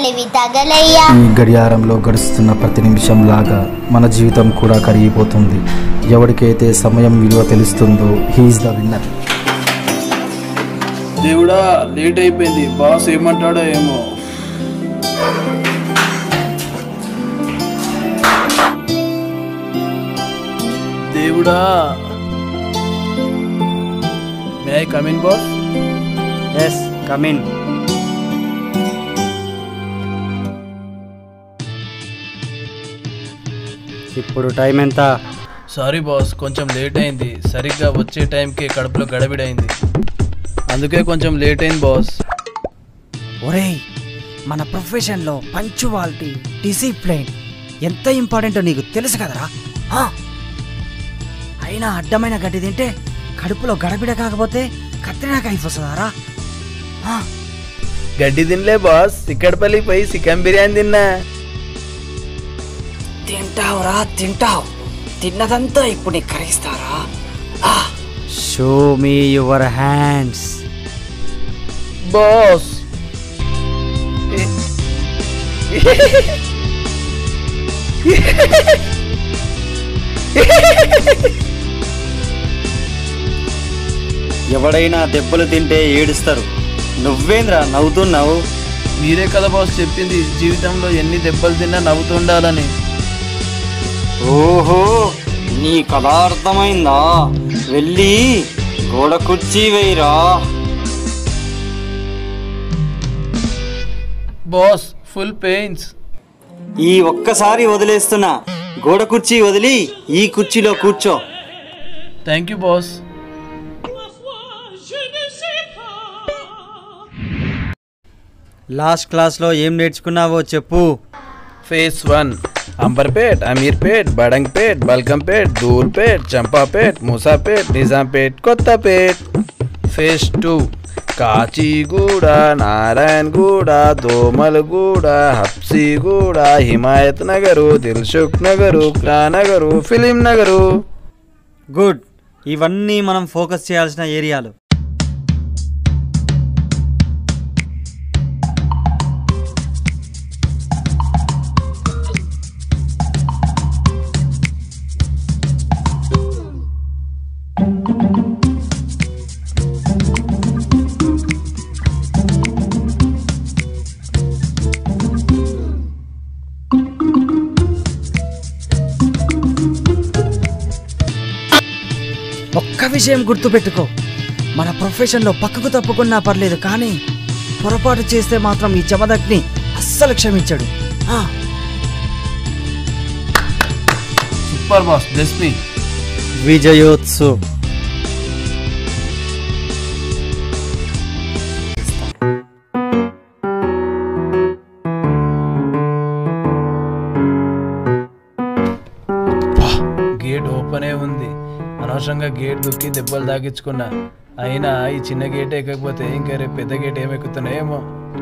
తగిలినవి తగలయ్యా ఈ గడియారంలో గడుస్తున్న ప్రతి నిమిషం లాగా మన జీవితం కూడా కరిగిపోతుంది ఎవరికైతే సమయం విలువ తెలుస్తుందో హీఈస్ ద విన్నర్ దేవుడా లేట్ అయిపోయింది బాస్ ఏమంటాడో ఏమో దేవుడా may I come in boss yes come in ఇప్పుడు టైం ఎంత సారీ బాస్ కొంచెం లేట్ అయింది సరిగ్గా వచ్చే టైంకి కడుపులో గడబిడైంది అందుకే కొంచెం లేట్ అయింది బాస్ ఒరేయ్ మన ప్రొఫెషన్లో పంచువాలిటీ డిసిప్లైన్ ఎంత ఇంపార్టెంటో నీకు తెలుసు కదరా ఆ? అయినా అడ్డమైన గడ్డి తింటే కడుపులో గడబిడ కాకపోతే కత్తినా కైఫ్ వస్తుందారా ఆ? గడ్డి తినలే బాస్ సిక్కడపల్లి పోయి చికెన్ బిర్యానీ తిన్నా తింటావురా తింటావు తిన్నదంతా ఇప్పుడు నీకు కరిగిస్తారా show me your hands boss ఎవడైనా దెబ్బలు తింటే ఏడుస్తారు నువ్వేంద్రా నవ్వుతున్నావు మీరే కదా బాస్ చెప్పింది జీవితంలో ఎన్ని దెబ్బలు తిన్నా నవ్వుతుండాలని ఓహో నీ కథ అర్థమైందా వెళ్ళి గోడ కుర్చీ వేయిరా బాస్ ఫుల్ పెయిన్స్ ఈ ఒక్కసారి వదిలేస్తున్నా గోడ కుర్చీ వదిలి ఈ కుర్చీలో కూర్చో థ్యాంక్ యూ బాస్ లాస్ట్ క్లాస్లో ఏం నేర్చుకున్నావో చెప్పు phase one Amberpet Ameerpet Badangpet Balkampet Dhoolpet Champapet Moosapet Nizampet Kothapet phase two Kachiguda Narayanguda Domalguda Habsiguda Himayat Nagar Dilsukh Nagar Nagar film Nagar good ఇవన్నీ మనం ఫోకస్ చేయాల్సిన ఏరియాలు ఒక్క విషయం గుర్తుపెట్టుకో మన ప్రొఫెషన్లో పక్కకు తప్పుకున్నా పర్లేదు కానీ పొరపాటు చేస్తే మాత్రం ఈ చమదగ్ని అస్సలు క్షమించడు ఆ, super boss bless me Vijayotsav gate ఓపెనే ఉంది అనవసరంగా గేట్ దుక్కి దెబ్బలు తాగించుకున్నా అయినా ఈ చిన్న గేట్ ఎక్కకపోతే ఇంకా రేపు పెద్ద గేట్ ఏమెక్కుతున్నాయేమో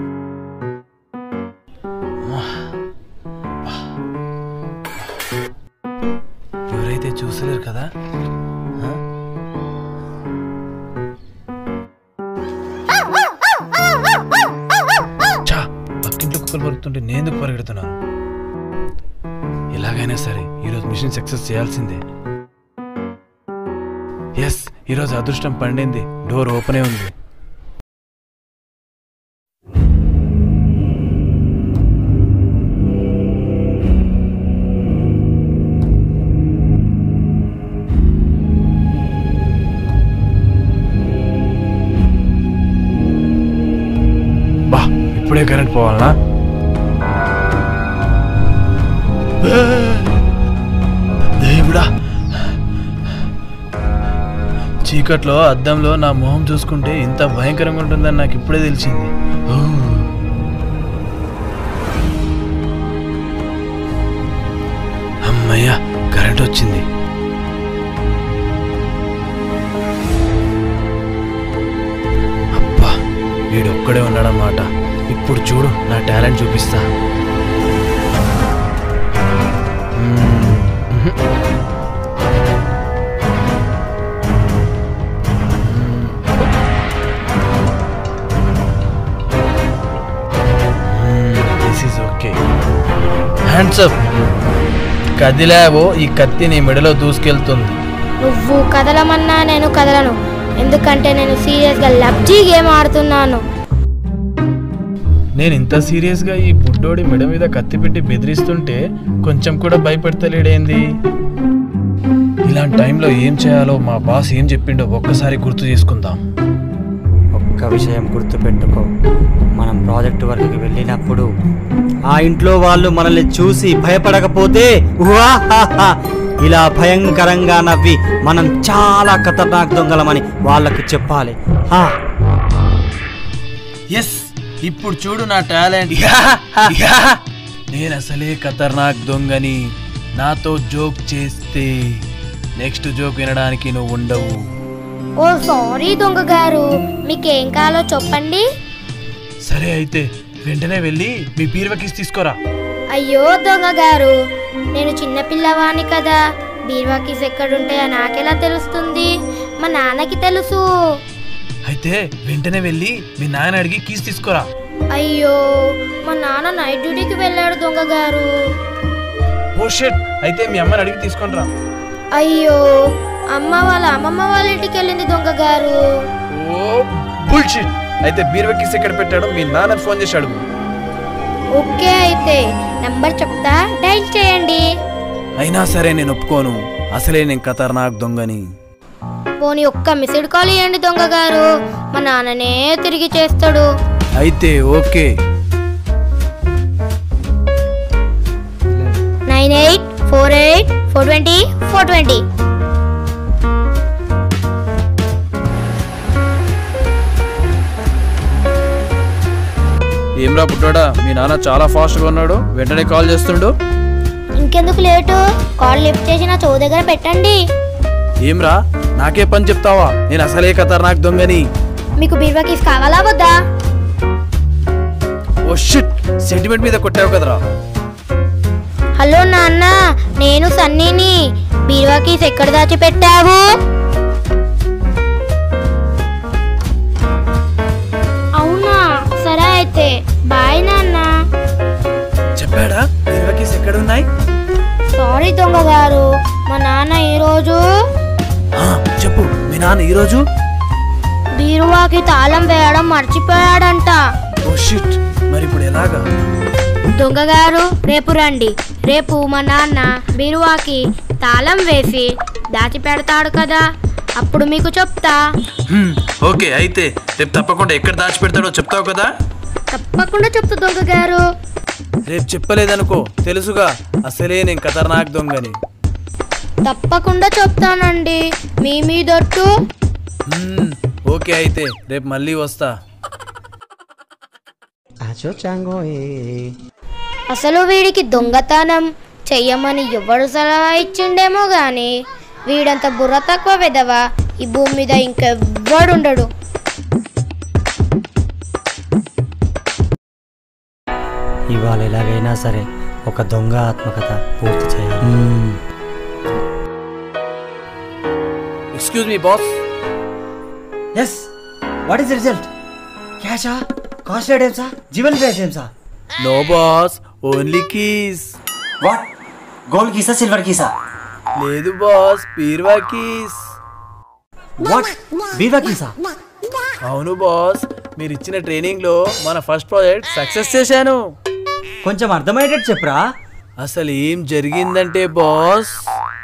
ఎవరైతే చూసలేరు కదా ఆ? ఛా, పక్కింట్లో కుక్కలు పరుగుతుంటే నేను ఎందుకు పరిగెడుతున్నాను ఎలాగైనా సరే ఈరోజు మిషన్ సక్సెస్ చేయాల్సిందే ఎస్ ఈరోజు అదృష్టం పండింది డోర్ ఓపెనే ఉంది బా ఇప్పుడే కరెంట్ పోవాలనా దేవుడా చీకట్లో అద్దంలో నా మొహం చూసుకుంటే ఇంత భయంకరంగా ఉంటుందని నాకు ఇప్పుడే తెలిసింది ఊ. అమ్మయ్య కరెంట్ వచ్చింది అబ్బా వీడు ఒక్కడే ఉన్నాడన్నమాట ఇప్పుడు చూడు నా టాలెంట్ చూపిస్తా మ్మ్. దిస్ హ్యాండ్సప్ కదిలావో ఈ కత్తి నీ మెడలో దూసుకెళ్తుంది నువ్వు కదలమన్నా నేను కదలను ఎందుకంటే నేను సీరియస్గా లబ్జీ గేమ్ ఆడుతున్నాను నేను ఇంత సీరియస్గా ఈ బుడ్డోడి మెడ మీద కత్తి పెట్టి బెదిరిస్తుంటే కొంచెం కూడా భయపెడతలేడేంది ఇలాంటి టైంలో ఏం చేయాలో మా బాస్ ఏం చెప్పిండో ఒక్కసారి గుర్తు చేసుకుందాం ఒక్క విషయం గుర్తుపెట్టుకో మనం ప్రాజెక్ట్ వర్క్కి వెళ్ళినప్పుడు ఆ ఇంట్లో వాళ్ళు మనల్ని చూసి భయపడకపోతే ఉహాహాహా, ఇలా భయంకరంగా నవ్వి మనం చాలా ఖతర్నాక్ దొంగలమని వాళ్ళకి చెప్పాలి హా, ఎస్ ఇప్పుడు చూడు నా టాలెంట్ నేను అసలే ఖతర్నాక్ దొంగని నాతో జోక్ చేస్తే నెక్స్ట్ జోక్ వినడానికి నువ్వు ఉండవు ఓ సారీ దొంగ గారు మీకేం కావాలో చెప్పండి సరే అయితే వెంటనే వెళ్ళి మీ పీర్వకిస్ తీసుకోరా అయ్యో దొంగ గారు నేను చిన్న పిల్లవాణ్ణి కదా బీర్వాకీస్ ఎక్కడుంటాయో నాకెలా తెలుస్తుంది మా నాన్నకి తెలుసు అయితే వెంటనే వెళ్ళి మీ నాన్న అడిగి కీస్ తీసుకోరా అయ్యో మా నాన్న నైట్ డ్యూటీకి వెళ్ళాడు దొంగ గారు ఓ షెట్ అయితే మీ అమ్మని అడిగి తీసుకొని రా అయ్యో అమ్మ వాళ్ళ అమ్మమ్మ వాళ్ళ ఇంటికి వెళ్ళింది దొంగ గారు ఓ బుల్షిట్ అయితే బీర్వకిస్ ఎక్కడ పెట్టాడో మీ నాన్న ఫోన్ చేసి అడుగు ఓకే అయితే నంబర్ చెప్తా డైల్ చేయండి అయినా సరే నేను ఒప్పుకోను అసలే నేను ఖతర్నాక్ దొంగని పోనీ ఒక్క మిస్డ్ కాల్ ఇవ్వండి దొంగ గారు మా నాన్ననే తిరిగి చేస్తాడు అయితే okay nine eight four eight four twenty four twenty ఏమ్రా పుట్టాడా మీ నాన్న చాలా ఫాస్ట్గా ఉన్నాడు వెంటనే కాల్ చేస్తుండు ఇంకెందుకు లేటు కాల్ లిఫ్ట్ చేసి నా చెవు దగ్గర పెట్టండి ఏమ్రా నాకే పని చెప్తావా నేను అసలే ఖతర్నాక్ దొంగని మీకు బీర్వా కీస్ కావాలా వద్దా ఓ షిట్ సెంటిమెంట్ మీద కొట్టావు కదరా హలో నాన్న నేను సన్నీని బీర్వా కీస్ ఎక్కడ దాచిపెట్టావు అవునా సరే అయితే బాయ్ నాన్న చెప్పాడా బీర్వకీస్ ఎక్కడున్నాయి సారీ దొంగ గారు మా నాన్న ఈరోజు ఆ, చెప్పు మీ నాన్న ఈరోజు బీరువాకి తాళం వేయడం మర్చిపోయాడంట ఓ షిట్ మరి ఇప్పుడు ఎలాగా దొంగ గారు రేపు రండి రేపు మా నాన్న బీరువాకి తాళం వేసి దాచి పెడతాడు కదా అప్పుడు మీకు చెప్తా హ్మ్, ఓకే అయితే రేపు తప్పకుండా ఎక్కడ దాచిపెడతాడో చెప్తావు కదా తప్పకుండా చెప్తా దొంగ గారు రేపు చెప్పలేదనుకో తెలుసుగా అసలే నేను ఖతర్నాక్ దొంగని తప్పకుండా చెప్తానండి మీ మీదొట్టు హ్మ్, ఓకే అయితే రేపు మళ్ళీ వస్తా అసలు వీడికి దొంగతనం చెయ్యమని ఎవడు సలహా ఇచ్చిండేమో గాని వీడంత బుర్ర తక్కువ వెదవ ఈ భూమి మీద ఇంకెవ్వడుండడు ఇవాళ ఎలాగైనా సరే ఒక దొంగ ఆత్మకథ పూర్తి చేయాలి excuse me boss yes what is result క్యాషా కాస్ట్ ఐటమ్సా జీవన్ ఐటమ్సా no boss only keys what gold కీసా సిల్వర్ కీసా లేదు బాస్ పీర్వా కీస్ వాట్ బీవా కీసా అవును బాస్ మీరు ఇచ్చిన ట్రైనింగ్ లో మన ఫస్ట్ ప్రాజెక్ట్ సక్సెస్ చేశాను కొంచెం అర్థమయ్యేటట్టు చెప్పరా అసలు ఏం జరిగిందంటే బాస్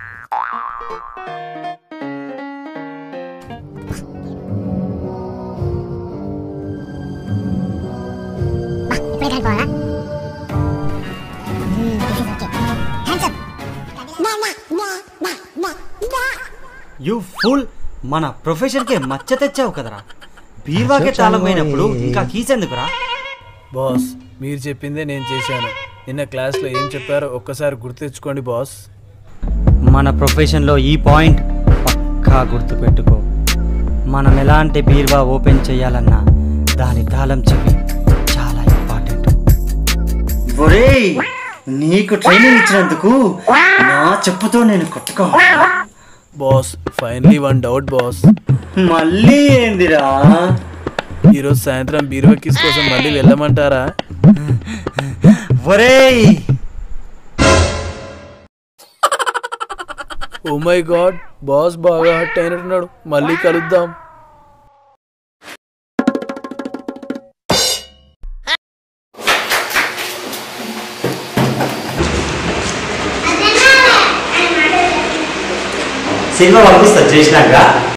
యు ఫుల్ మన ప్రొఫెషన్ కి మచ్చ తెచ్చావు కదరా బీర్వాకే తాళం పోయినప్పుడు ఇంకా కీస్ ఎందుకురా బాస్ మీరు చెప్పిందే నేను చేశాను నిన్న క్లాస్లో ఏం చెప్పారో ఒక్కసారి గుర్తు తెచ్చుకోండి బాస్ మన ప్రొఫెషన్లో ఈ పాయింట్ పక్కా గుర్తుపెట్టుకో మనం ఎలాంటి బీర్వా ఓపెన్ చేయాలన్నా దాని తాళం చెవి చాలా ఇంపార్టెంట్ ఒరేయ్ నీకు ట్రైనింగ్ ఇచ్చినందుకు నా చెప్పుతో నేను కొట్టుకో boss finally one doubt boss మళ్ళీ ఏందిరా ఈరోజు సాయంత్రం బీరువా కిస్ కోసం మళ్ళీ వెళ్ళమంటారా ఒరేయ్ ఓ మై గాడ్ బాస్ బాగా హట్ అయినట్టున్నాడు మళ్ళీ కలుద్దాం సినిమా పంపిస్తా చేసినాక